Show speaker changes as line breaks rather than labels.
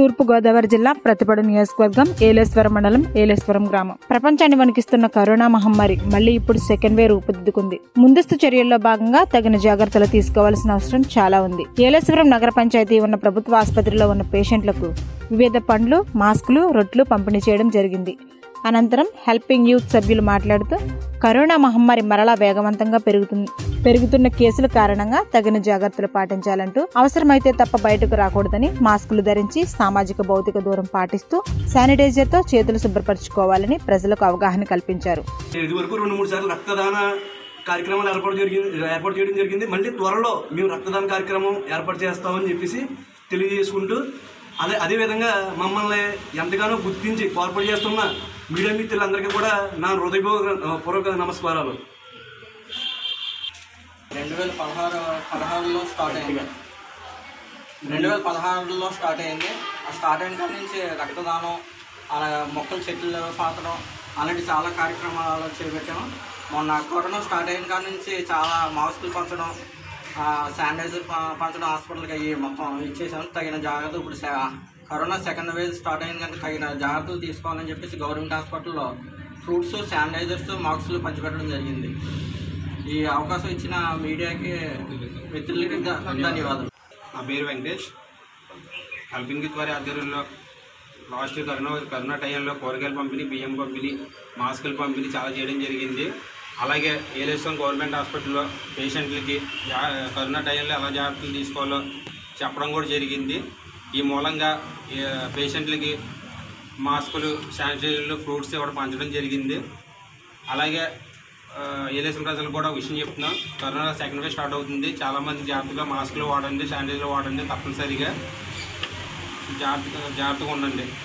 తూర్పు గోదావరి జిల్లా ప్రతిపడు నియోజకవర్గం ఏలేశ్వరం మండలం ఏలేశ్వరం గ్రామం ప్రపంచాన్ని వణికిస్తున్న కరోనా మహమ్మారి మళ్లీ ఇప్పుడు సెకండ్ వేవ్ రూపుదిద్దుకుంది ముందస్తు చర్యల్లో భాగంగా తగిన జాగ్రత్తలు తీసుకోవాల్సిన అవసరం చాలా ఉంది ఏలేశ్వరం నగర పంచాయతీ ఉన్న ప్రభుత్వ ఆసుపత్రిలో ఉన్న పేషెంట్లకు వివిధ పండ్లు మాస్కులు రొట్లు పంపిణీ చేయడం జరిగింది అనంతరం హెల్పింగ్ యూత్ సభ్యులు మాట్లాడుతూ కరోనా మహమ్మారి మరలా వేగవంతంగా పెరుగుతుంది పెరుగుతున్న కేసుల కారణంగా తగిన జాగ్రత్తలు పాటించాలంటూ అవసరమైతే తప్ప బయటకు రాకూడదని మాస్కులు ధరించి సామాజిక భౌతిక దూరం పాటిస్తూ శానిటైజర్తో చేతులు శుభ్రపరచుకోవాలని ప్రజలకు అవగాహన కల్పించారు
ఇది వరకు రెండు మూడు సార్లు రక్తదాన కార్యక్రమాలు ఏర్పాటు జరిగింది ఏర్పాటు చేయడం జరిగింది మళ్ళీ త్వరలో మేము రక్తదాన కార్యక్రమం ఏర్పాటు చేస్తామని చెప్పేసి తెలియజేసుకుంటూ అదే అదేవిధంగా మమ్మల్ని ఎంతగానో గుర్తించి కోఆపరేట్ చేస్తున్న మీడియా మిత్రులందరికీ కూడా నా హృదయపూర్వక పూర్వక నమస్కారాలు
రెండు వేల పదహారు పదహారులో స్టార్ట్ అయింది రెండు వేల పదహారులో స్టార్ట్ అయింది ఆ స్టార్ట్ అయిన కాడి నుంచి రక్తదానం అలా మొక్కలు చెట్లు పాతడం అలాంటి చాలా కార్యక్రమాలు చేపట్టాము మొన్న కరోనా స్టార్ట్ అయిన కాడి నుంచి చాలా మాస్కులు పంచడం ఆ, శానిటైజర్ ప- పంచడం హాస్పిటల్కి అయ్యి మొత్తం ఇచ్చేసాము తగిన జాగ్రత్తలు ఇప్పుడు సే- కరోనా సెకండ్ వేవ్ స్టార్ట్ అయింది కనుక తగిన జాగ్రత్తలు తీసుకోవాలని చెప్పేసి గవర్నమెంట్ హాస్పిటల్లో ఫ్రూట్స్ శానిటైజర్స్ మాస్కులు పంచిపెట్టడం జరిగింది ఈ అవకాశం ఇచ్చిన మీడియాకి మిత్రులకి ధ- ధన్యవాదాలు
నా పేరు వెంకటేష్ హెల్పింగ్ విత్ వారి ఆధ్వర్యంలో లాస్ట్ కరోనా కరోనా టైంలో కూరగాయల పంపిణీ బియ్యం పంపిణీ మాస్కులు పంపిణీ చాలా చేయడం జరిగింది అలాగే ఏలేశ్వరం గవర్నమెంట్ హాస్పిటల్లో పేషెంట్లకి జా- కరోనా టైంలో ఎలా జాగ్రత్తలు తీసుకోవాలో చెప్పడం కూడా జరిగింది ఈ మూలంగా ఈ పేషెంట్లకి మాస్కులు శానిటైజర్లు ఫ్రూట్స్ ఇవ్వడం పంచడం జరిగింది అలాగే ఆ, ఏలేశ్వరం ప్రజలు కూడా ఒక విషయం చెప్తున్నాం కరోనా సెకండ్ వేవ్ స్టార్ట్ అవుతుంది చాలామంది జాగ్రత్తగా మాస్కులు వాడండి శానిటైజర్ వాడండి తప్పనిసరిగా జాగ్రత్తగా జాగ్రత్తగా ఉండండి